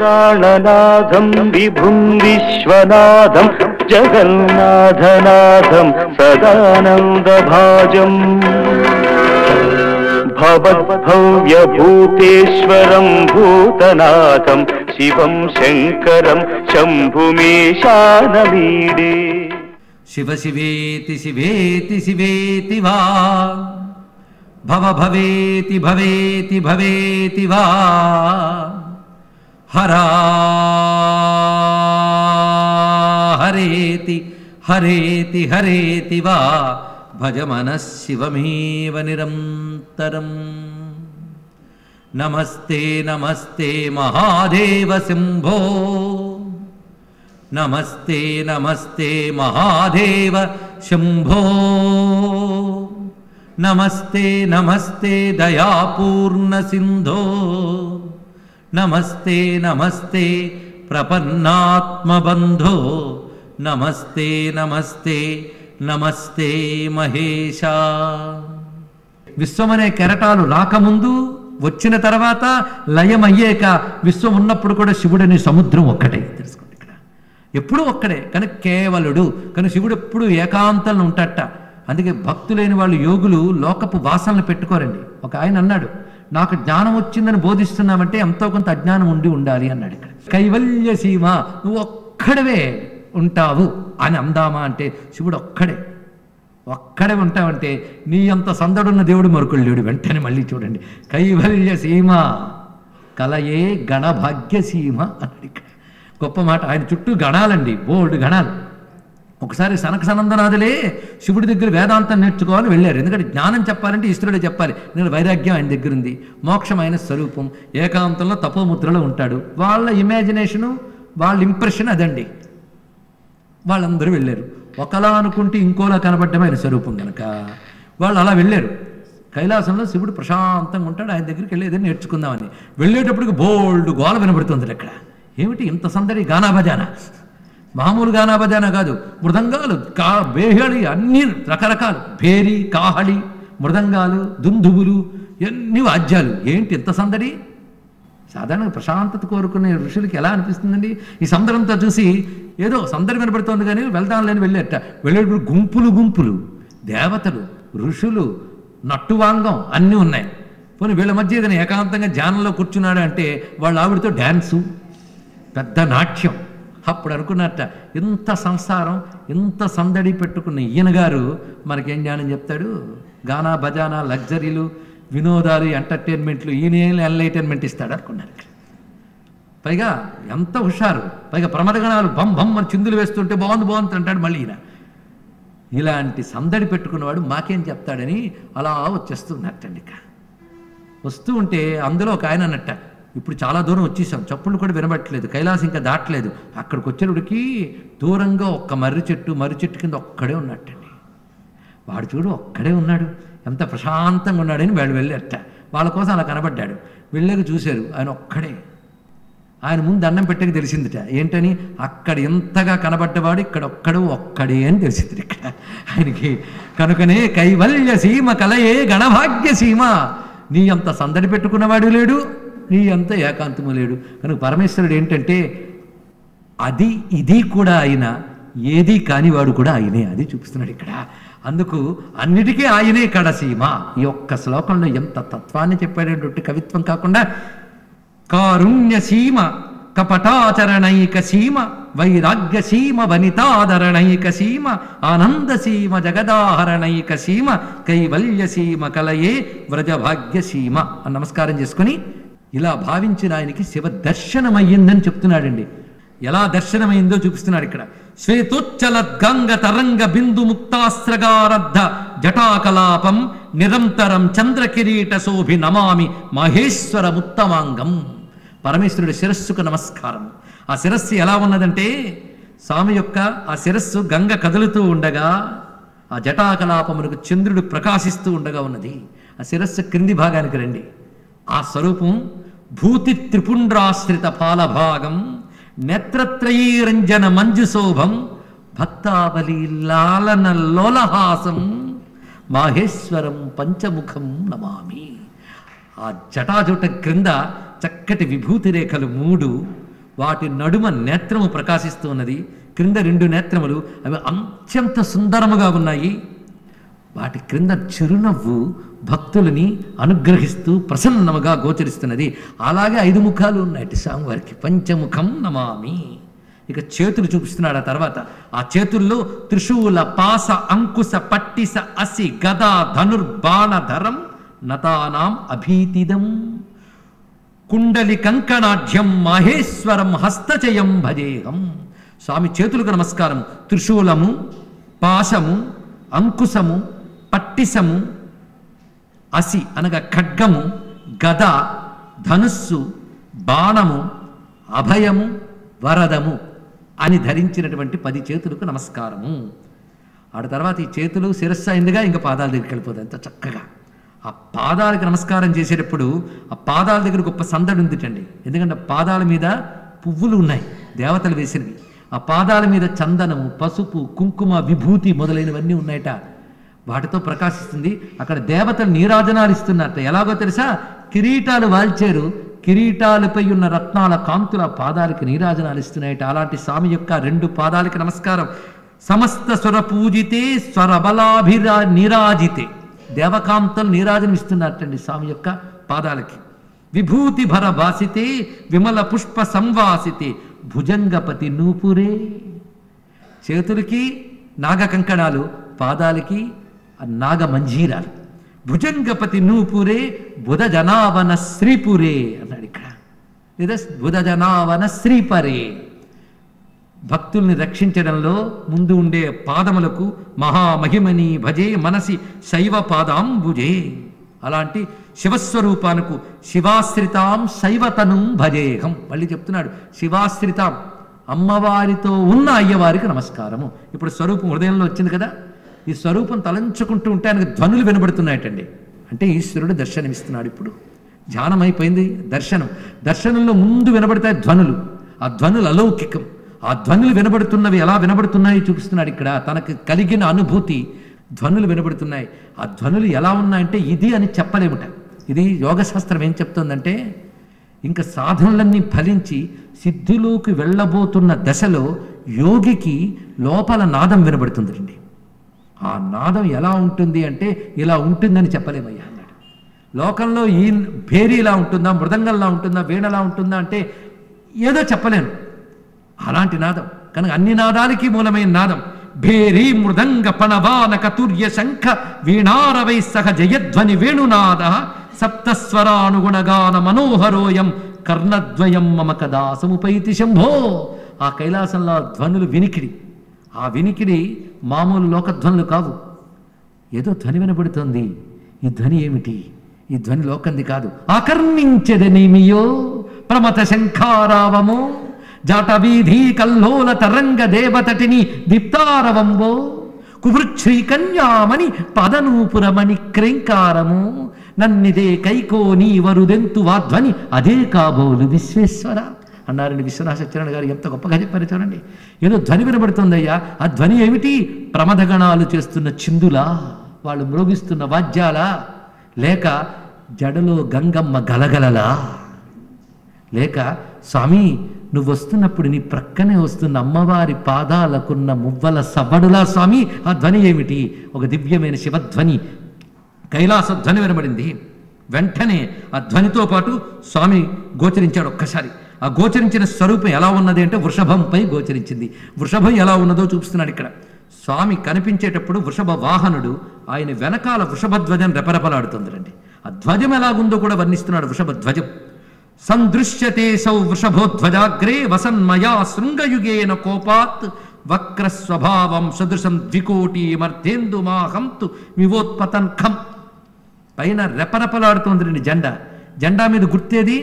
ప్రాణనాథం విభుం విశ్వనాథం జగన్నాథనాథం సదానందభాజం భవద్భవ్యభూతేశ్వరం భూతనాథం శివం శంకరం శంభుమేశానమీడే శివ శివేతి శివేతి శివేతి వా భవ భవేతి భవేతి భవేతి వా హరా హరేతి హరేతి హరేతి వా భజ మనః శివమేవ నిరంతరం నమస్తే నమస్తే మహాదేవ శంభో నమస్తే నమస్తే మహాదేవ శంభో నమస్తే నమస్తే దయాపూర్ణ సింధో నమస్తే నమస్తే ప్రపన్నాత్మబంధో నమస్తే నమస్తే నమస్తే మహేశ విశ్వమనే కెరటాలు రాకముందు వచ్చిన తర్వాత లయమయ్యాక విశ్వం ఉన్నప్పుడు కూడా శివుడనే సముద్రం ఒక్కటే తెలుసుకోండి ఇక్కడ ఎప్పుడూ ఒక్కడే కనుక కేవలుడు కనుక శివుడు ఎప్పుడు ఏకాంతంలో ఉంటాట అందుకే భక్తులైన వాళ్ళు యోగులు లోకపు వాసనలు పెట్టుకోరండి ఒక ఆయన అన్నాడు నాకు జ్ఞానం వచ్చిందని బోధిస్తున్నామంటే ఎంతో కొంత అజ్ఞానం ఉండి ఉండాలి అన్నాడు ఇక్కడ కైవల్య సీమ నువ్వు ఒక్కడవే ఉంటావు అని అందామా అంటే శివుడు ఒక్కడే ఒక్కడే ఉంటావంటే నీ అంత సందడున్న దేవుడు మరొకడు లేడు వెంటనే మళ్ళీ చూడండి కైవల్య సీమ కలయే గణభాగ్య సీమ అన్నాడు ఇక్కడ గొప్ప మాట ఆయన చుట్టూ గణాలండి బోల్డ్ గణాలు ఒకసారి సనక సనందనాథులే శివుడి దగ్గర వేదాంతం నేర్చుకోవాలని వెళ్ళారు ఎందుకంటే జ్ఞానం చెప్పాలంటే ఈశ్వరుడే చెప్పాలి ఎందుకంటే వైరాగ్యం ఆయన దగ్గర ఉంది మోక్షం ఆయన స్వరూపం ఏకాంతంలో తపోముద్రలో ఉంటాడు వాళ్ళ ఇమాజినేషను వాళ్ళ ఇంప్రెషన్ అదండి వాళ్ళందరూ వెళ్ళారు ఒకలా అనుకుంటే ఇంకోలా కనబడ్డం ఆయన స్వరూపం కనుక వాళ్ళు అలా వెళ్ళారు కైలాసంలో శివుడు ప్రశాంతంగా ఉంటాడు ఆయన దగ్గరికి వెళ్ళి ఏదైనా నేర్చుకుందామని వెళ్ళేటప్పటికి బోల్డ్ గోల వినబడుతుంది అక్కడ ఏమిటి ఇంత సందడి గానా భజానా మామూలు గానా భజానా కాదు మృదంగాలు కా బేహళి అన్ని రకరకాలు భేరి కాహళి మృదంగాలు దుందుబులు ఎన్ని వాద్యాలు ఏంటి ఇంత సందడి సాధారణంగా ప్రశాంతత కోరుకునే ఋషులకి ఎలా అనిపిస్తుందండి ఈ సందడంతో చూసి ఏదో సందడి వినపడుతోంది కానీ వెళ్దాంలేని వెళ్ళేట వెళ్ళేటప్పుడు గుంపులు గుంపులు దేవతలు ఋషులు నట్టువాంగం అన్నీ ఉన్నాయి పోనీ వీళ్ళ మధ్య ఏదైనా ఏకాంతంగా ధ్యానంలో కూర్చున్నాడు అంటే వాళ్ళ ఆవిడతో డ్యాన్సు పెద్ద నాట్యం అప్పుడు అనుకున్నట్ట ఇంత సంసారం ఇంత సందడి పెట్టుకున్న ఈయన గారు మనకేం జ్ఞానం చెప్తాడు గానా భజానా లగ్జరీలు వినోదాలు ఎంటర్టైన్మెంట్లు ఈయన ఎన్లైటైన్మెంట్ ఇస్తాడు అనుకున్నారు పైగా ఎంత హుషారు పైగా ప్రమదగణాలు బం బం అని చిందులు వేస్తుంటే బాగుంది బాగుంది అంటాడు మళ్ళీ ఈయన ఇలాంటి సందడి పెట్టుకున్నవాడు మాకేం చెప్తాడని అలా వచ్చేస్తున్నట్టండి ఇక వస్తూ ఉంటే అందులో ఒక ఆయన అన్నట్ట ఇప్పుడు చాలా దూరం వచ్చేసాం చప్పుళ్ళు కూడా వినబట్టలేదు కైలాసం ఇంకా దాటలేదు అక్కడికి వచ్చేటప్పటికి దూరంగా ఒక్క మర్రి చెట్టు మర్రి చెట్టు కింద ఒక్కడే ఉన్నట్టండి వాడు చూడు ఒక్కడే ఉన్నాడు ఎంత ప్రశాంతంగా ఉన్నాడని వాళ్ళు వెళ్ళారట వాళ్ళ కోసం అలా కనబడ్డాడు వెళ్ళాక చూశారు ఆయన ఒక్కడే ఆయన ముందు దండం పెట్టక తెలిసిందిట ఏంటని అక్కడ ఎంతగా కనబడ్డవాడు ఇక్కడ ఒక్కడు ఒక్కడే అని తెలిసింది ఇక్కడ ఆయనకి కనుకనే కైవల్య సీమ కలయే గణభాగ్య సీమ నీ అంత సందడి పెట్టుకున్నవాడు లేడు నీ అంత ఏకాంతము లేడు కనుక పరమేశ్వరుడు ఏంటంటే అది ఇది కూడా ఆయన ఏది కానివాడు కూడా ఆయనే అది చూపిస్తున్నాడు ఇక్కడ అందుకు అన్నిటికీ ఆయనే కడసీమ ఈ ఒక్క శ్లోకంలో ఎంత తత్వాన్ని చెప్పాడేటువంటి కవిత్వం కాకుండా కారుణ్య సీమ కపటాచరణైక సీమ వైరాగ్య సీమ వనితాదరణైక సీమ ఆనంద సీమ జగదాహరణైక సీమ కైవల్య సీమ కలయే వ్రజభాగ్య సీమ అని నమస్కారం చేసుకుని ఇలా భావించిన ఆయనకి శివ దర్శనమయ్యిందని చెప్తున్నాడండి ఎలా దర్శనమైందో చూపిస్తున్నాడు ఇక్కడ శ్వేతోచ్చల గంగ తరంగ బిందు ముక్తాస్త్రగారద్ధ జటాకలాపం నిరంతరం చంద్రకిరీట శోభి నమామి మహేశ్వర ముత్తమాంగం పరమేశ్వరుడి శిరస్సుకు నమస్కారం ఆ శిరస్సు ఎలా ఉన్నదంటే స్వామి యొక్క ఆ శిరస్సు గంగ కదులుతూ ఉండగా ఆ జటాకలాపమునకు చంద్రుడు ప్రకాశిస్తూ ఉండగా ఉన్నది ఆ శిరస్సు క్రింది భాగానికి రండి ఆ స్వరూపం భూతి త్రిపుండ్రాశ్రిత పాలభాగం నేత్రత్రయీరంజన మంజుశోభం భక్తావలి లాలన లోలహాసం మాహేశ్వరం పంచముఖం నమామి ఆ జటాజుట క్రింద చక్కటి విభూతి రేఖలు మూడు వాటి నడుమ నేత్రము ప్రకాశిస్తూ ఉన్నది క్రింద రెండు నేత్రములు అవి అత్యంత సుందరముగా ఉన్నాయి వాటి క్రింద చిరునవ్వు భక్తులని అనుగ్రహిస్తూ ప్రసన్నముగా గోచరిస్తున్నది అలాగే ఐదు ముఖాలు ఉన్నాయి స్వామివారికి పంచముఖం నమామి ఇక చేతులు చూపిస్తున్నాడు ఆ తర్వాత ఆ చేతుల్లో త్రిశూల పాస అంకుశ పట్టిస అసి గదా ధనుర్బాణధరం నతానాం అభీతిదం కుండలి కంకణాఢ్యం మహేశ్వరం హస్తచయం భజేహం స్వామి చేతులకు నమస్కారం త్రిశూలము పాశము అంకుశము పట్టిసము అసి అనగా ఖడ్గము గద ధనుస్సు బాణము అభయము వరదము అని ధరించినటువంటి పది చేతులకు నమస్కారము ఆడ తర్వాత ఈ చేతులు శిరస్సు అయిందిగా ఇంకా పాదాల దగ్గరికి వెళ్ళిపోతుంది ఎంత చక్కగా ఆ పాదాలకు నమస్కారం చేసేటప్పుడు ఆ పాదాల దగ్గర గొప్ప సందడి ఉందిటండి ఎందుకంటే ఆ పాదాల మీద పువ్వులు ఉన్నాయి దేవతలు వేసినవి ఆ పాదాల మీద చందనము పసుపు కుంకుమ విభూతి మొదలైనవన్నీ ఉన్నాయట వాటితో ప్రకాశిస్తుంది అక్కడ దేవతలు నీరాజనాలు ఇస్తున్నట్ట ఎలాగో తెలుసా కిరీటాలు వాల్చారు కిరీటాలపై ఉన్న రత్నాల కాంతుల పాదాలకి నీరాజనాలు ఇస్తున్నాయట అలాంటి స్వామి యొక్క రెండు పాదాలకి నమస్కారం సమస్త స్వర పూజితే స్వరబలాభిరా నిరాజితే దేవకాంతలు నీరాజనం ఇస్తున్నట్టండి స్వామి యొక్క పాదాలకి విభూతి భర భాసితే విమల పుష్ప సంవాసితే భుజంగపతి నూపురే చేతులకి నాగ కంకణాలు పాదాలకి ఆ నాగ మంజీరాలు భుజంగపతి నూపురే బుధ జనావన శ్రీపురే అన్నాడు ఇక్కడ లేదా బుధ జనావన శ్రీపరే భక్తుల్ని రక్షించడంలో ముందు ఉండే పాదములకు మహామహిమని భజే మనసి శైవ పాదాంబుజే అలాంటి శివస్వరూపానికి శివాశ్రితాం శైవతనం భజేహం మళ్ళీ చెప్తున్నాడు శివాశ్రితాం అమ్మవారితో ఉన్న అయ్యవారికి నమస్కారము ఇప్పుడు స్వరూపం హృదయంలో వచ్చింది కదా ఈ స్వరూపం తలంచుకుంటూ ఉంటే ఆయనకు ధ్వనులు వినబడుతున్నాయటండి అంటే ఈశ్వరుడు దర్శనమిస్తున్నాడు ఇప్పుడు ధ్యానం అయిపోయింది దర్శనం దర్శనంలో ముందు వినబడతాయి ధ్వనులు ఆ ధ్వనులు అలౌకికం ఆ ధ్వనులు వినబడుతున్నవి ఎలా వినబడుతున్నాయి చూపిస్తున్నాడు ఇక్కడ తనకు కలిగిన అనుభూతి ధ్వనులు వినబడుతున్నాయి ఆ ధ్వనులు ఎలా ఉన్నాయంటే ఇది అని చెప్పలేముట ఇది యోగశాస్త్రం ఏం చెప్తోందంటే ఇంకా సాధనలన్నీ ఫలించి సిద్ధిలోకి వెళ్ళబోతున్న దశలో యోగికి లోపల నాదం వినబడుతుందండి ఆ నాదం ఎలా ఉంటుంది అంటే ఇలా ఉంటుందని చెప్పలేమయ్యా అన్నాడు లోకంలో ఈ భేరీ ఇలా ఉంటుందా మృదంగంలా ఉంటుందా వీణలా ఉంటుందా అంటే ఏదో చెప్పలేను అలాంటి నాదం కనుక అన్ని నాదాలకి మూలమైన నాదం భేరీ మృదంగ పణవానక తుర్య శంఖ వీణారవై సహ జయధ్వని వేణునాద సప్తస్వరానుగుణగాన మనోహరోయం కర్ణద్వయం మమ కదా సముపైతి శంభో ఆ కైలాసంలో ఆ ధ్వనులు వినికిడి ఆ వినికిడి మామూలు లోకధ్వనులు కావు ఏదో ధ్వని వినబడుతోంది ఈ ధ్వని ఏమిటి ఈ ధ్వని లోకంది కాదు ఆకర్ణించెదనేమియో ప్రమత శంఖారావమో జాటవీధి కల్లోల తరంగ దేవతటిని దీప్తారవంబో కువృచ్ఛ్రీ కన్యామణి పదనూపురమణి క్రేంకారము నన్నిదే కైకో నీ వరుదెంతు వాధ్వని అదే కాబోలు విశ్వేశ్వర అన్నారండి విశ్వనాథ సత్యనారాయణ గారు ఎంత గొప్పగా చెప్పారు చూడండి ఏదో ధ్వని వినబడుతుందయ్యా ఆ ధ్వని ఏమిటి ప్రమదగణాలు చేస్తున్న చిందులా వాళ్ళు మ్రోగిస్తున్న వాద్యాలా లేక జడలో గంగమ్మ గలగలలా లేక స్వామి నువ్వు వస్తున్నప్పుడు నీ ప్రక్కనే వస్తున్న అమ్మవారి పాదాలకున్న మువ్వల సవ్వడులా స్వామి ఆ ధ్వని ఏమిటి ఒక దివ్యమైన శివధ్వని కైలాస ధ్వని వినబడింది వెంటనే ఆ ధ్వనితో పాటు స్వామి గోచరించాడు ఒక్కసారి ఆ గోచరించిన స్వరూపం ఎలా ఉన్నది అంటే వృషభంపై గోచరించింది వృషభం ఎలా ఉన్నదో చూపిస్తున్నాడు ఇక్కడ స్వామి కనిపించేటప్పుడు వృషభ వాహనుడు ఆయన వెనకాల వృషభ ధ్వజం రెపరెపలాడుతుంది రండి ఆ ధ్వజం ఎలాగుందో కూడా వర్ణిస్తున్నాడు వృషభ ధ్వజం సందృశ్యతే సౌ వృషభోధ్వజాగ్రే వసన్మయా శృంగయుగేన కోపాత్ వక్ర స్వభావం సదృశం ద్వికోటి మర్ధేందు మాహంతు వివోత్పతన్ ఖం పైన రెపరెపలాడుతోంది రెండు జెండా జెండా మీద గుర్తేది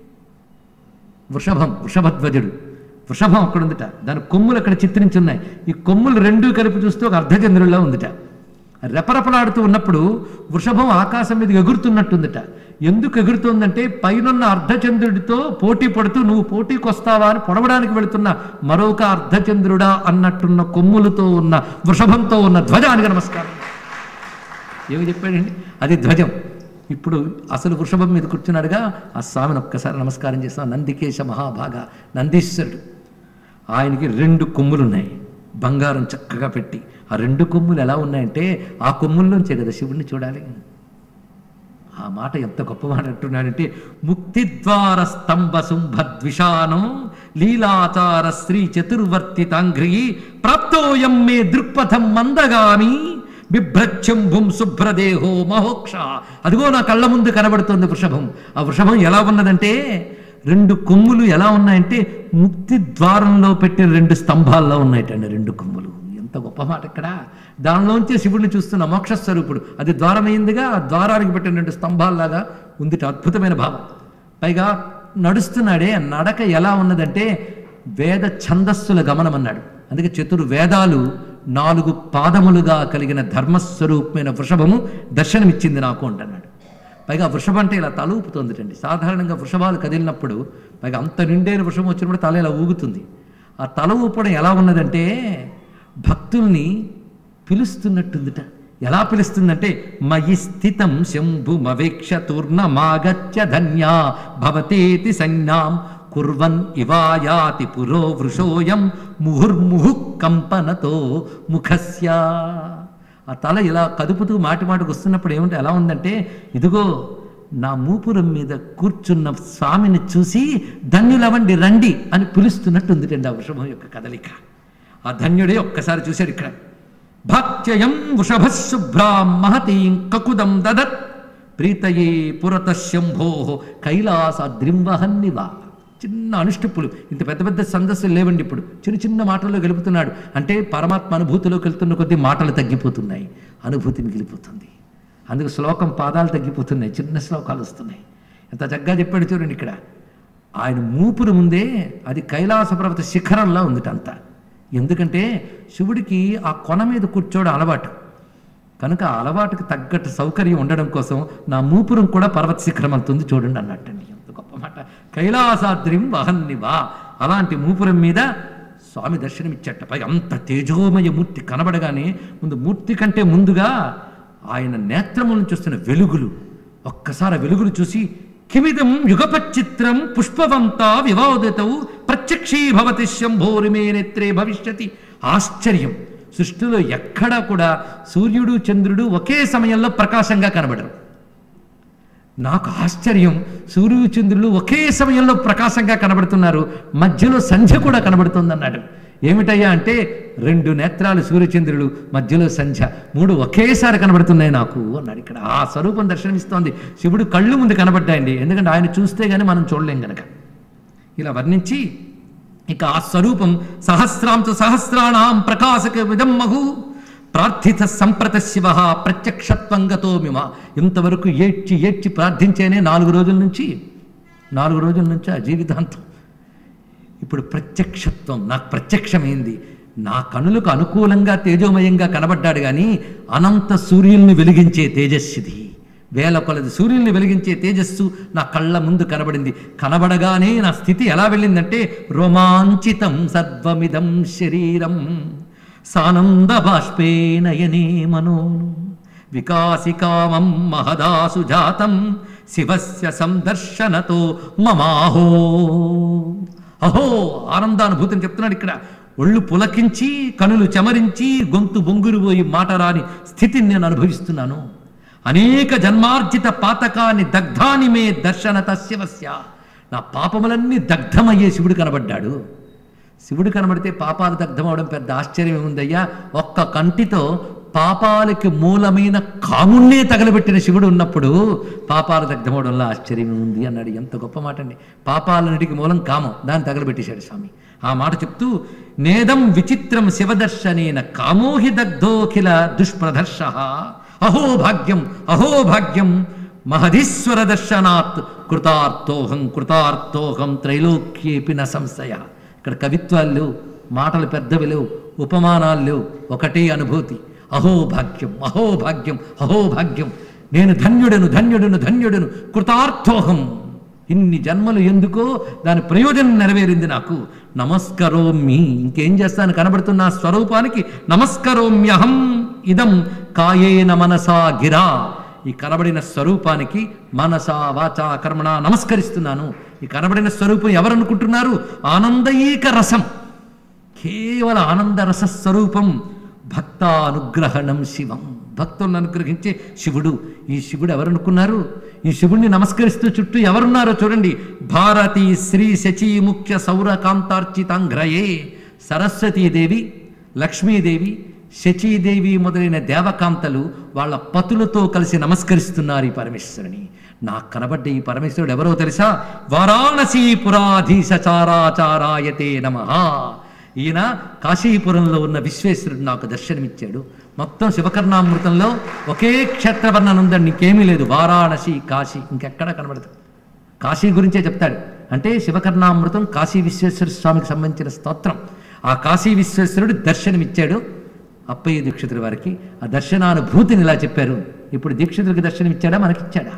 వృషభం వృషభధ్వజుడు వృషభం అక్కడ ఉందిట దాని కొమ్ములు అక్కడ చిత్రించున్నాయి ఈ కొమ్ములు రెండూ కలిపి చూస్తే ఒక అర్ధచంద్రుల్లో ఉందిట రెపరెపలాడుతూ ఉన్నప్పుడు వృషభం ఆకాశం మీద ఎగురుతున్నట్టుందిట ఎందుకు ఎగురుతోందంటే పైనున్న అర్ధచంద్రుడితో పోటీ పడుతూ నువ్వు పోటీకి వస్తావా అని పొడవడానికి వెళుతున్న మరొక అర్ధచంద్రుడా అన్నట్టున్న కొమ్ములతో ఉన్న వృషభంతో ఉన్న ధ్వజానికి నమస్కారం ఏమి చెప్పాడండి అది ధ్వజం ఇప్పుడు అసలు వృషభం మీద కూర్చున్నాడుగా ఆ స్వామిని ఒక్కసారి నమస్కారం చేస్తాం నందికేశ మహాభాగ నందీశ్వరుడు ఆయనకి రెండు కొమ్ములు ఉన్నాయి బంగారం చక్కగా పెట్టి ఆ రెండు కొమ్ములు ఎలా ఉన్నాయంటే ఆ కొమ్ముల్లోంచే కదా శివుణ్ణి చూడాలి ఆ మాట ఎంత గొప్ప మాట అంటున్నాడంటే ముక్తిద్వార స్తంభ శుంభద్విషానం లీలాచార శ్రీ చతుర్వర్తితాంఘ్రి ప్రాప్తోయం మే దృక్పథం మందగామి బిభ్రచ్చంభుం శుభ్రదేహో మహోక్ష అదిగో నా కళ్ళ ముందు కనబడుతోంది వృషభం ఆ వృషభం ఎలా ఉన్నదంటే రెండు కొమ్ములు ఎలా ఉన్నాయంటే ముక్తి ద్వారంలో పెట్టిన రెండు స్తంభాల్లో ఉన్నాయటండి రెండు కొమ్ములు ఎంత గొప్ప మాట ఇక్కడ దానిలోంచి శివుడిని చూస్తున్న మోక్ష స్వరూపుడు అది ద్వారమైందిగా ఆ ద్వారానికి పెట్టిన రెండు స్తంభాల్లాగా ఉంది అద్భుతమైన భావం పైగా నడుస్తున్నాడే ఆ నడక ఎలా ఉన్నదంటే వేద ఛందస్సుల గమనం అన్నాడు అందుకే చతుర్వేదాలు నాలుగు పాదములుగా కలిగిన ధర్మస్వరూపమైన వృషభము దర్శనమిచ్చింది నాకు అంటున్నాడు పైగా వృషభం అంటే ఇలా తల ఊపుతోందిటండి సాధారణంగా వృషభాలు కదిలినప్పుడు పైగా అంత నిండైన వృషభం వచ్చినప్పుడు తల ఇలా ఊగుతుంది ఆ తల ఊపడం ఎలా ఉన్నదంటే భక్తుల్ని పిలుస్తున్నట్టుందిట ఎలా పిలుస్తుందంటే మయి స్థితం శంభుమవేక్ష తూర్ణమాగత్య ధన్యా భవతేతి సంజ్ఞాం కుర్వన్ ఇవాయాతి పురో వృషోయం ముహుర్ముహు కంపనతో ముఖస్య ఆ తల ఇలా కదుపుతూ మాటి మాటికి వస్తున్నప్పుడు ఏమంటే ఎలా ఉందంటే ఇదిగో నా మూపురం మీద కూర్చున్న స్వామిని చూసి ధన్యులవండి రండి అని పిలుస్తున్నట్టు ఉంది ఆ వృషభం యొక్క కదలిక ఆ ధన్యుడే ఒక్కసారి చూశాడు ఇక్కడ భక్త్యయం వృషభ శుభ్రాం మహతీం కకుదం దదత్ ప్రీతయే పురత శంభో కైలాసాద్రింవహన్నివా చిన్న అనుష్టిప్పులు ఇంత పెద్ద పెద్ద సందస్సులు లేవండి ఇప్పుడు చిన్న చిన్న మాటల్లో గెలుపుతున్నాడు అంటే పరమాత్మ అనుభూతిలోకి వెళ్తున్న కొద్దీ మాటలు తగ్గిపోతున్నాయి అనుభూతి మిగిలిపోతుంది అందుకు శ్లోకం పాదాలు తగ్గిపోతున్నాయి చిన్న శ్లోకాలు వస్తున్నాయి ఎంత చక్కగా చెప్పాడు చూడండి ఇక్కడ ఆయన మూపురు ముందే అది కైలాస పర్వత శిఖరంలా ఉంది అంతా ఎందుకంటే శివుడికి ఆ కొన మీద కూర్చోవడం అలవాటు కనుక ఆ అలవాటుకు తగ్గట్టు సౌకర్యం ఉండడం కోసం నా మూపురం కూడా పర్వత శిఖరం అంతుంది చూడండి అన్నట్టండి ఎంత గొప్ప మాట కైలాసాద్రిం వహన్నివా అలాంటి మూపురం మీద స్వామి దర్శనమిచ్చట పై అంత తేజోమయ మూర్తి కనబడగానే ముందు మూర్తి కంటే ముందుగా ఆయన నేత్రములను చూస్తున్న వెలుగులు ఒక్కసారి ఆ వెలుగులు చూసి కిమిదం యుగపచ్చిత్రం పుష్పవంత వివాదితౌ ప్రత్యక్షీభవతి శంభోరిమే నేత్రే భవిష్యతి ఆశ్చర్యం సృష్టిలో ఎక్కడా కూడా సూర్యుడు చంద్రుడు ఒకే సమయంలో ప్రకాశంగా కనబడరు నాకు ఆశ్చర్యం సూర్యుడు చంద్రులు ఒకే సమయంలో ప్రకాశంగా కనబడుతున్నారు మధ్యలో సంధ్య కూడా కనబడుతుంది అన్నాడు ఏమిటయ్యా అంటే రెండు నేత్రాలు సూర్యచంద్రులు మధ్యలో సంధ్య మూడు ఒకేసారి కనబడుతున్నాయి నాకు అన్నాడు ఇక్కడ ఆ స్వరూపం దర్శనమిస్తోంది శివుడు కళ్ళు ముందు కనబడ్డాయండి ఎందుకంటే ఆయన చూస్తే గానీ మనం చూడలేం గనక ఇలా వర్ణించి ఇక ఆ స్వరూపం సహస్రాంశ సహస్రాణం ప్రకాశక విధం మహు ప్రార్థిత సంప్రత శివ ప్రత్యక్షత్వంగతో మిమ ఇంతవరకు ఏడ్చి ఏడ్చి ప్రార్థించేనే నాలుగు రోజుల నుంచి నాలుగు రోజుల నుంచి ఆ జీవితాంతం ఇప్పుడు ప్రత్యక్షత్వం నాకు ప్రత్యక్షమైంది నా కనులకు అనుకూలంగా తేజోమయంగా కనబడ్డాడు కానీ అనంత సూర్యుల్ని వెలిగించే తేజస్సుది వేల కొలది సూర్యుల్ని వెలిగించే తేజస్సు నా కళ్ళ ముందు కనబడింది కనబడగానే నా స్థితి ఎలా వెళ్ళిందంటే రోమాంచితం సర్వమిదం శరీరం సానంద బాష్పే నయనే మనోను వికాసికామం మహదాసు జాతం శివస్య సందర్శనతో మమాహో అహో ఆనందానుభూతిని చెప్తున్నాడు ఇక్కడ ఒళ్ళు పులకించి కనులు చెమరించి గొంతు బొంగురుపోయి మాట రాని స్థితిని నేను అనుభవిస్తున్నాను అనేక జన్మార్జిత పాతకాన్ని దగ్ధాని మే దర్శన తస్యవస్య నా పాపములన్నీ దగ్ధమయ్యే శివుడు కనబడ్డాడు శివుడు కనబడితే పాపాలు దగ్ధమవడం పెద్ద ఆశ్చర్యం ఏముందయ్యా ఒక్క కంటితో పాపాలకి మూలమైన కాముణ్ణే తగలబెట్టిన శివుడు ఉన్నప్పుడు పాపాలు దగ్ధమవడంలో ఆశ్చర్యం ఉంది అన్నాడు ఎంత గొప్ప మాట అండి పాపాలన్నిటికి మూలం కామం దాన్ని తగలబెట్టేశాడు స్వామి ఆ మాట చెప్తూ నేదం విచిత్రం శివదర్శనేన కామోహి దగ్ధోఖిల దుష్ప్రదర్శ అహో భాగ్యం అహో భాగ్యం మహదీశ్వర దర్శనాత్ కృతార్థోహం కృతార్థోహం త్రైలోక్యేపి న సంశయ ఇక్కడ కవిత్వాలు లేవు మాటలు పెద్దవి లేవు ఉపమానాలు లేవు ఒకటే అనుభూతి అహో భాగ్యం అహో భాగ్యం అహో భాగ్యం నేను ధన్యుడను ధన్యుడను ధన్యుడను కృతార్థోహం ఇన్ని జన్మలు ఎందుకో దాని ప్రయోజనం నెరవేరింది నాకు నమస్కరోమి ఇంకేం చేస్తాను కనబడుతున్న ఆ స్వరూపానికి నమస్కరోమ్యహం ఇదం కాయేన మనసా గిరా ఈ కనబడిన స్వరూపానికి మనస వాచ కర్మణ నమస్కరిస్తున్నాను ఈ కనబడిన స్వరూపం ఎవరనుకుంటున్నారు ఆనందయీక రసం కేవల ఆనందరస స్వరూపం భక్తానుగ్రహణం శివం భక్తులను అనుగ్రహించే శివుడు ఈ శివుడు ఎవరనుకున్నారు ఈ శివుణ్ణి నమస్కరిస్తూ చుట్టూ ఎవరున్నారో చూడండి భారతి శ్రీ శచీ ముఖ్య సౌరకాంతార్చితాంగ్రయే సరస్వతీదేవి లక్ష్మీదేవి శచీదేవి మొదలైన దేవకాంతలు వాళ్ళ పతులతో కలిసి నమస్కరిస్తున్నారు ఈ పరమేశ్వరుని నాకు కనబడ్డ ఈ పరమేశ్వరుడు ఎవరో తెలుసా వారాణసీ పురాధీశచారాచారాయతే నమ ఈయన కాశీపురంలో ఉన్న విశ్వేశ్వరుడు నాకు దర్శనమిచ్చాడు మొత్తం శివకర్ణామృతంలో ఒకే క్షేత్రవర్ణన ఉందని నీకేమీ లేదు వారాణసి కాశీ ఇంకెక్కడా కనబడదు కాశీ గురించే చెప్తాడు అంటే శివకర్ణామృతం కాశీ విశ్వేశ్వర స్వామికి సంబంధించిన స్తోత్రం ఆ కాశీ విశ్వేశ్వరుడు దర్శనమిచ్చాడు అప్పయ్య దీక్షితుల వారికి ఆ దర్శనానుభూతిని ఇలా చెప్పారు ఇప్పుడు దీక్షితులకి దర్శనమిచ్చాడా మనకిచ్చాడా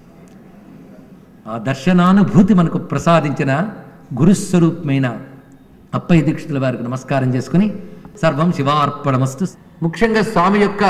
ఆ దర్శనానుభూతి మనకు ప్రసాదించిన గురుస్వరూపమైన అప్పయ్య దీక్షితుల వారికి నమస్కారం చేసుకుని సర్వం శివార్పణమస్తు ముఖ్యంగా స్వామి యొక్క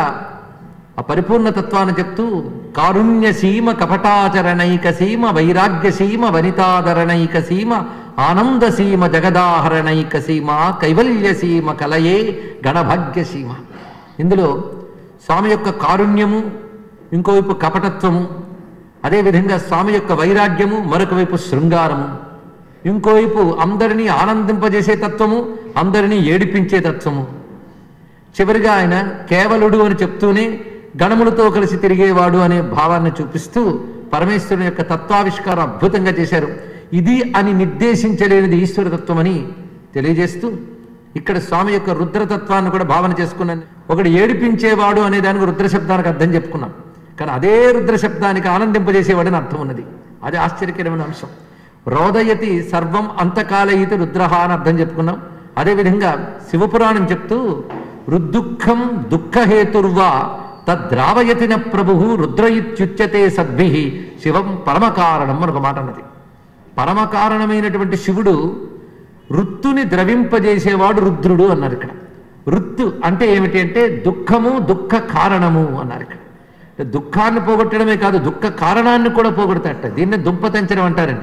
ఆ పరిపూర్ణ తత్వాన్ని చెప్తూ కారుణ్య సీమ కపటాచరణైక సీమ వైరాగ్య సీమ వనితాధరణైక సీమ ఆనంద సీమ జగదాహరణైక సీమ కైవల్య సీమ కలయే గణభాగ్య సీమ ఇందులో స్వామి యొక్క కారుణ్యము ఇంకోవైపు కపటత్వము అదేవిధంగా స్వామి యొక్క వైరాగ్యము మరొక వైపు శృంగారము ఇంకోవైపు అందరినీ ఆనందింపజేసే తత్వము అందరినీ ఏడిపించే తత్వము చివరిగా ఆయన కేవలుడు అని చెప్తూనే గణములతో కలిసి తిరిగేవాడు అనే భావాన్ని చూపిస్తూ పరమేశ్వరుని యొక్క తత్వావిష్కారం అద్భుతంగా చేశారు ఇది అని నిర్దేశించలేనిది ఈశ్వర తత్వం అని తెలియజేస్తూ ఇక్కడ స్వామి యొక్క రుద్రతత్వాన్ని కూడా భావన చేసుకున్నాను ఒకడు ఏడిపించేవాడు అనే దానికి రుద్ర శబ్దానికి అర్థం చెప్పుకున్నాం కానీ అదే రుద్ర శబ్దానికి ఆనందింపజేసేవాడని అర్థం ఉన్నది అది ఆశ్చర్యకరమైన అంశం రోదయతి సర్వం అంతకాలయితి రుద్రహ అని అర్థం చెప్పుకున్నాం అదేవిధంగా శివపురాణం చెప్తూ రుద్దుఃఖం దుఃఖహేతుర్వా తద్రావయతిన ప్రభు రుద్రయిత్యుచ్యతే సద్భి శివం పరమకారణం అని ఒక మాట అన్నది పరమకారణమైనటువంటి శివుడు రుత్తుని ద్రవింపజేసేవాడు రుద్రుడు అన్నారు ఇక్కడ రుత్తు అంటే ఏమిటి అంటే దుఃఖము దుఃఖ కారణము అన్నారు ఇక్కడ అంటే దుఃఖాన్ని పోగొట్టడమే కాదు దుఃఖ కారణాన్ని కూడా పోగొడతాట దీన్ని దుంపతంచడం అంటారండి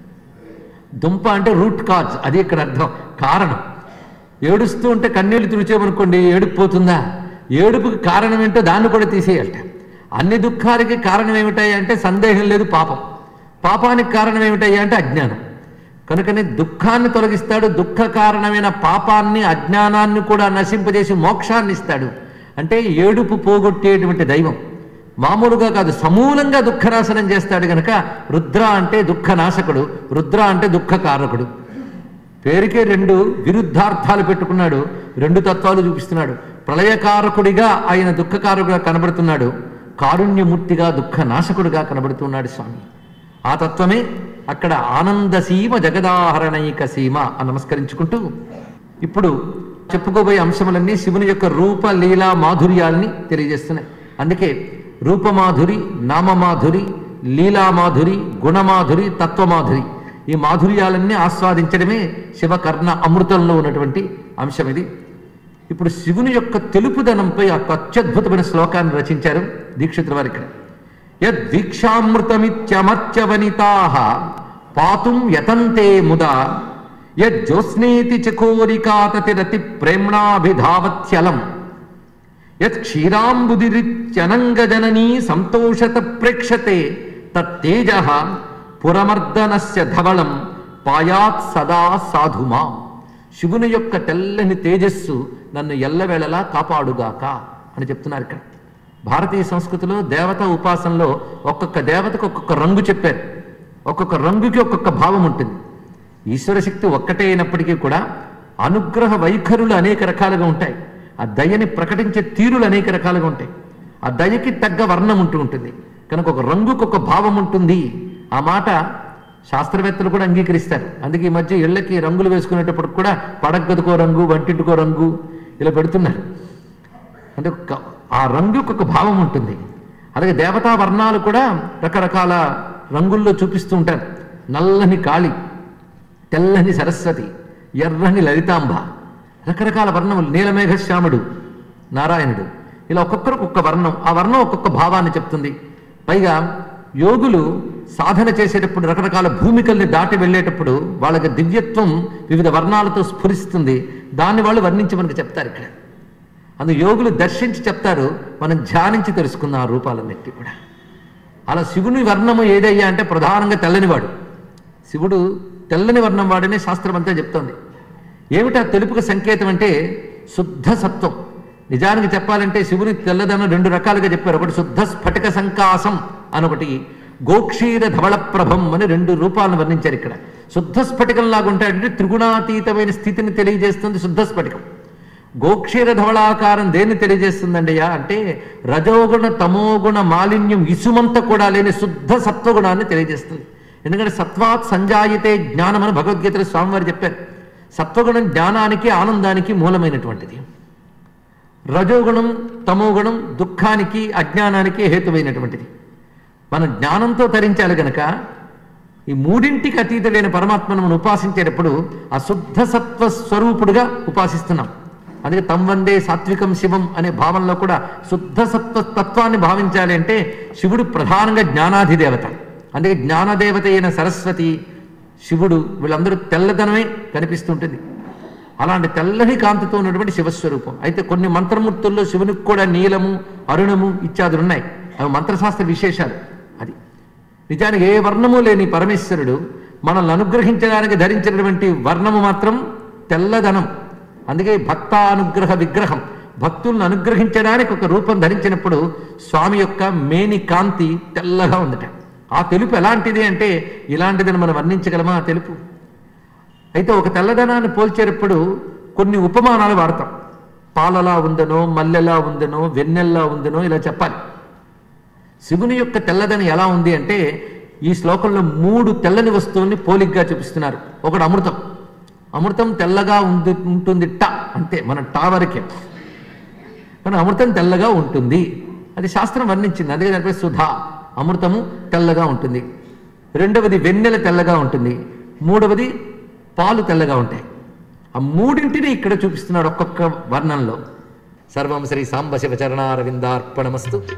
దుంప అంటే రూట్ కాజ్ అది ఇక్కడ అర్థం కారణం ఏడుస్తూ ఉంటే కన్నీళ్లు తుడిచేమనుకోండి ఏడుపు పోతుందా ఏడుపుకి కారణం ఏంటో దాన్ని కూడా తీసేయాలట అన్ని దుఃఖాలకి కారణం ఏమిటాయి అంటే సందేహం లేదు పాపం పాపానికి కారణం ఏమిటాయి అంటే అజ్ఞానం కనుకనే దుఃఖాన్ని తొలగిస్తాడు దుఃఖ కారణమైన పాపాన్ని అజ్ఞానాన్ని కూడా నశింపజేసి మోక్షాన్ని ఇస్తాడు అంటే ఏడుపు పోగొట్టేటువంటి దైవం మామూలుగా కాదు సమూలంగా దుఃఖనాశనం చేస్తాడు గనక రుద్ర అంటే దుఃఖనాశకుడు రుద్ర అంటే దుఃఖకారకుడు పేరుకే రెండు విరుద్ధార్థాలు పెట్టుకున్నాడు రెండు తత్వాలు చూపిస్తున్నాడు ప్రళయకారకుడిగా ఆయన దుఃఖకారకుడిగా కనబడుతున్నాడు కారుణ్యమూర్తిగా దుఃఖనాశకుడిగా కనబడుతున్నాడు స్వామి ఆ తత్వమే అక్కడ ఆనందసీమ జగదాహరణైక సీమ అని నమస్కరించుకుంటూ ఇప్పుడు చెప్పుకోబోయే అంశములన్నీ శివుని యొక్క రూప లీలా మాధుర్యాల్ని తెలియజేస్తున్నాయి అందుకే రూపమాధురి నామమాధురి లీలామాధురి గుణమాధురి తత్వమాధురి ఈ మాధుర్యాలన్నీ ఆస్వాదించడమే శివకర్ణ అమృతంలో ఉన్నటువంటి అంశం ఇది ఇప్పుడు శివుని యొక్క తెలుపుదనంపై ఒక అత్యద్భుతమైన శ్లోకాన్ని రచించారు దీక్షితుల వారి ఇక్కడ యద్దీక్షామృతమిత్యమర్చ వనితా పాతుం యతంతే ముదా యజ్జోత్స్నేతి చకోరికాతతిరతి ప్రేమ్ణాభిధావత్యలం యత్ క్షీరాంబుదిరిత్యనంగజననీ సంతోషత ప్రేక్షతే తత్తేజ పురమర్దనస్య ధవళం పాయాత్ సదా సాధుమా శివుని యొక్క తెల్లని తేజస్సు నన్ను ఎల్లవేళలా కాపాడుగాక అని చెప్తున్నారు ఇక్కడ భారతీయ సంస్కృతిలో దేవత ఉపాసనలో ఒక్కొక్క దేవతకు ఒక్కొక్క రంగు చెప్పారు ఒక్కొక్క రంగుకి ఒక్కొక్క భావం ఉంటుంది ఈశ్వర శక్తి ఒక్కటే అయినప్పటికీ కూడా అనుగ్రహ వైఖరులు అనేక రకాలుగా ఉంటాయి ఆ దయని ప్రకటించే తీరులు అనేక రకాలుగా ఉంటాయి ఆ దయకి తగ్గ వర్ణం ఉంటూ ఉంటుంది కనుక ఒక రంగుకు ఒక భావం ఉంటుంది ఆ మాట శాస్త్రవేత్తలు కూడా అంగీకరిస్తారు అందుకే ఈ మధ్య ఇళ్ళకి రంగులు వేసుకునేటప్పుడు కూడా పడగ్గదుకో రంగు వంటింటికో రంగు ఇలా పెడుతున్నారు అంటే ఒక- ఆ రంగుకు ఒక భావం ఉంటుంది అలాగే దేవతా వర్ణాలు కూడా రకరకాల రంగుల్లో చూపిస్తూ ఉంటారు నల్లని కాళి తెల్లని సరస్వతి ఎర్రని లలితాంబ రకరకాల వర్ణములు నీలమేఘశ్యాముడు నారాయణుడు ఇలా ఒక్కొక్కరికి ఒక్కొక్క వర్ణం ఆ వర్ణం ఒక్కొక్క భావాన్ని చెప్తుంది పైగా యోగులు సాధన చేసేటప్పుడు రకరకాల భూమికల్ని దాటి వెళ్ళేటప్పుడు వాళ్ళకి దివ్యత్వం వివిధ వర్ణాలతో స్ఫురిస్తుంది దాన్ని వాళ్ళు వర్ణించి మనకు చెప్తారు ఇక్కడ అందు యోగులు దర్శించి చెప్తారు మనం ధ్యానించి తెలుసుకున్న ఆ రూపాలన్నిటి కూడా అలా శివుని వర్ణము ఏదయ్యా అంటే ప్రధానంగా తెల్లనివాడు శివుడు తెల్లని వర్ణం వాడనే శాస్త్రం అంతా చెప్తోంది ఏమిటా తెలుపుకు సంకేతం అంటే శుద్ధ సత్వం నిజానికి చెప్పాలంటే శివుని తెల్లదనం రెండు రకాలుగా చెప్పారు ఒకటి శుద్ధ స్ఫటిక సంకాసం అనొకటి గోక్షీర ధవళ ప్రభం అని రెండు రూపాలను వర్ణించారు ఇక్కడ శుద్ధ స్ఫటికం లాగా ఉంటాడంటే త్రిగుణాతీతమైన స్థితిని తెలియజేస్తుంది శుద్ధ స్ఫటికం గోక్షీర ధవళాకారం దేన్ని తెలియజేస్తుందండియా అంటే రజోగుణ తమోగుణ మాలిన్యం ఇసుమంత కూడా లేని శుద్ధ సత్వగుణాన్ని తెలియజేస్తుంది ఎందుకంటే సత్వాత్ సంజాయితే జ్ఞానం అని భగవద్గీతలో స్వామివారు చెప్పారు సత్వగుణం జ్ఞానానికి ఆనందానికి మూలమైనటువంటిది రజోగుణం తమోగుణం దుఃఖానికి అజ్ఞానానికి హేతువైనటువంటిది మనం జ్ఞానంతో తరించాలి గనక ఈ మూడింటికి అతీతుడైన పరమాత్మను మనం ఉపాసించేటప్పుడు ఆ శుద్ధ సత్వ స్వరూపుడుగా ఉపాసిస్తున్నాం అందుకే తం వందే సాత్వికం శివం అనే భావంలో కూడా శుద్ధ సత్వ తత్వాన్ని భావించాలి అంటే శివుడు ప్రధానంగా జ్ఞానాధిదేవత అందుకే జ్ఞానదేవత అయిన సరస్వతి శివుడు వీళ్ళందరూ తెల్లదనమే కనిపిస్తుంటుంది అలాంటి తెల్లని కాంతితో ఉన్నటువంటి శివస్వరూపం అయితే కొన్ని మంత్రమూర్తుల్లో శివునికి కూడా నీలము అరుణము ఇత్యాదులు ఉన్నాయి అవి మంత్రశాస్త్ర విశేషాలు అది నిజానికి ఏ వర్ణము లేని పరమేశ్వరుడు మనల్ని అనుగ్రహించడానికి ధరించినటువంటి వర్ణము మాత్రం తెల్లదనం అందుకే భక్తానుగ్రహ విగ్రహం భక్తులను అనుగ్రహించడానికి ఒక రూపం ధరించినప్పుడు స్వామి యొక్క మేని కాంతి తెల్లగా ఉందట ఆ తెలుపు ఎలాంటిది అంటే ఇలాంటిదని మనం వర్ణించగలమా ఆ తెలుపు అయితే ఒక తెల్లదనాన్ని పోల్చేటప్పుడు కొన్ని ఉపమానాలు వాడతాం పాలలా ఉందనో మల్లెలా ఉందనో వెన్నెల్లా ఉందనో ఇలా చెప్పాలి శివుని యొక్క తెల్లదనం ఎలా ఉంది అంటే ఈ శ్లోకంలో మూడు తెల్లని వస్తువుల్ని పోలిగ్గా చూపిస్తున్నారు ఒకటి అమృతం అమృతం తెల్లగా ఉంది ఉంటుంది ట అంతే మన టా వరకే కానీ అమృతం తెల్లగా ఉంటుంది అది శాస్త్రం వర్ణించింది అదే దానిపై సుధా అమృతము తెల్లగా ఉంటుంది రెండవది వెన్నెల తెల్లగా ఉంటుంది మూడవది పాలు తెల్లగా ఉంటాయి ఆ మూడింటిని ఇక్కడ చూపిస్తున్నాడు ఒక్కొక్క వర్ణంలో సర్వం శ్రీ సాంబ శివ చరణారవిందార్పణమస్తు